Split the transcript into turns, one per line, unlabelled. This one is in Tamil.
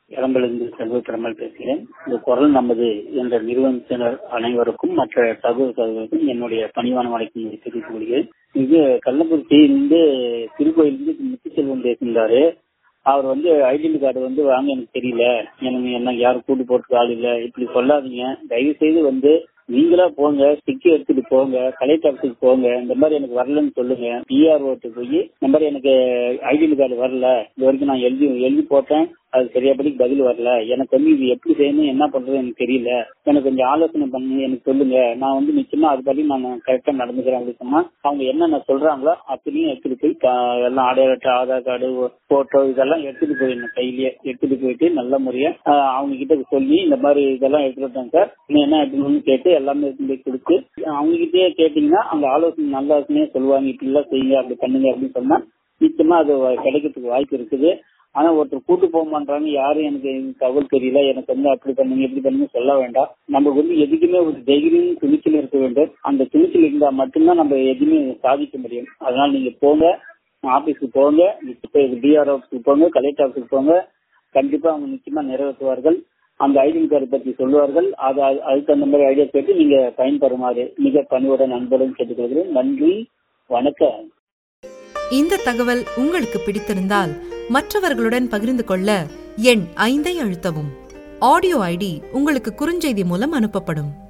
இளம்பிலிருந்து செல்வ பெருமாள் பேசுகிறேன் இந்த குரல் நமது என்ற நிறுவனத்தினர் அனைவருக்கும் மற்ற சகோதர சகோதரருக்கும் என்னுடைய பணிவான வணக்கம் தெரிவித்துக் கொள்கிறேன் இது கள்ளக்குறிச்சியிலிருந்து திருக்கோயிலிருந்து முத்துச்செல்வம் பேசுகின்றாரு அவர் வந்து ஐடென்டி கார்டு வந்து வாங்க எனக்கு தெரியல எனக்கு என்ன யாரும் கூட்டு போட்டு ஆள் இல்ல இப்படி சொல்லாதீங்க தயவு செய்து வந்து நீங்களா போங்க ஸ்டிக்கி எடுத்துட்டு போங்க கலெக்டர் ஆஃபீஸுக்கு போங்க இந்த மாதிரி எனக்கு வரலன்னு சொல்லுங்க பிஆர்ஓட்டு போய் இந்த மாதிரி எனக்கு ஐடென்டி கார்டு வரல இது வரைக்கும் நான் எழுதி எழுதி போட்டேன் அது சரியாபடி பதில் வரல எனக்கு வந்து இது எப்படி செய்யணும் என்ன பண்றது எனக்கு தெரியல எனக்கு கொஞ்சம் ஆலோசனை பண்ணி எனக்கு சொல்லுங்க நான் வந்து நிச்சயமா அது படி நான் கரெக்டா நடந்துக்கிறேன் அப்படின்னு சொன்னா அவங்க என்னென்ன சொல்றாங்களோ அப்படியும் எடுத்துட்டு போய் கா- எல்லாம் அடையாள அட்டை ஆதார் கார்டு போட்டோ இதெல்லாம் எடுத்துட்டு போயிடணும் கையிலேயே எடுத்துட்டு போயிட்டு நல்ல முறையா ஆஹ், அவங்க கிட்ட சொல்லி இந்த மாதிரி இதெல்லாம் எடுத்துட்டு வந்தேன் சார் நீ என்ன எடுத்துக்கணும்னு கேட்டு எல்லாமே எடுத்துட்டு போய் கொடுத்து அவங்க கிட்டயே கேட்டீங்கன்னா அந்த ஆலோசனை நல்ல ஆலோசனையே சொல்லுவாங்க இப்படி எல்லாம் செய்யுங்க அப்படி பண்ணுங்க அப்படின்னு சொன்னா நிச்சயமா அது கிடைக்கிறதுக்கு வாய்ப்பு இருக்குது ஆனா ஒருத்தர் கூட்டு போக மாட்டாங்க யாரும் எனக்கு இந்த தகவல் தெரியல எனக்கு வந்து அப்படி பண்ணுங்க இப்படி பண்ணுங்க சொல்ல வேண்டாம் நமக்கு வந்து எதுக்குமே ஒரு தைரியம் துணிச்சல் இருக்க வேண்டும் அந்த துணிச்சல் இருந்தா மட்டும்தான் நம்ம எதுவுமே சாதிக்க முடியும் அதனால நீங்க போங்க ஆபீஸ்க்கு போங்க டிஆர் ஆஃபீஸ்க்கு போங்க கலெக்டர் ஆஃபீஸ்க்கு போங்க கண்டிப்பா அவங்க நிச்சயமா நிறைவேற்றுவார்கள் அந்த ஐடென்டி கார்டு பற்றி சொல்லுவார்கள் அது அது- அதுக்கு அந்த மாதிரி ஐடியா கேட்டு நீங்க பயன்பெறுமாறு மிக பணிவுடன் அன்புடன் கேட்டுக்கொள்கிறேன் நன்றி வணக்கம்
இந்த தகவல் உங்களுக்கு பிடித்திருந்தால் மற்றவர்களுடன் பகிர்ந்து கொள்ள எண் ஐந்தை அழுத்தவும் ஆடியோ ஐடி உங்களுக்கு குறுஞ்செய்தி மூலம் அனுப்பப்படும்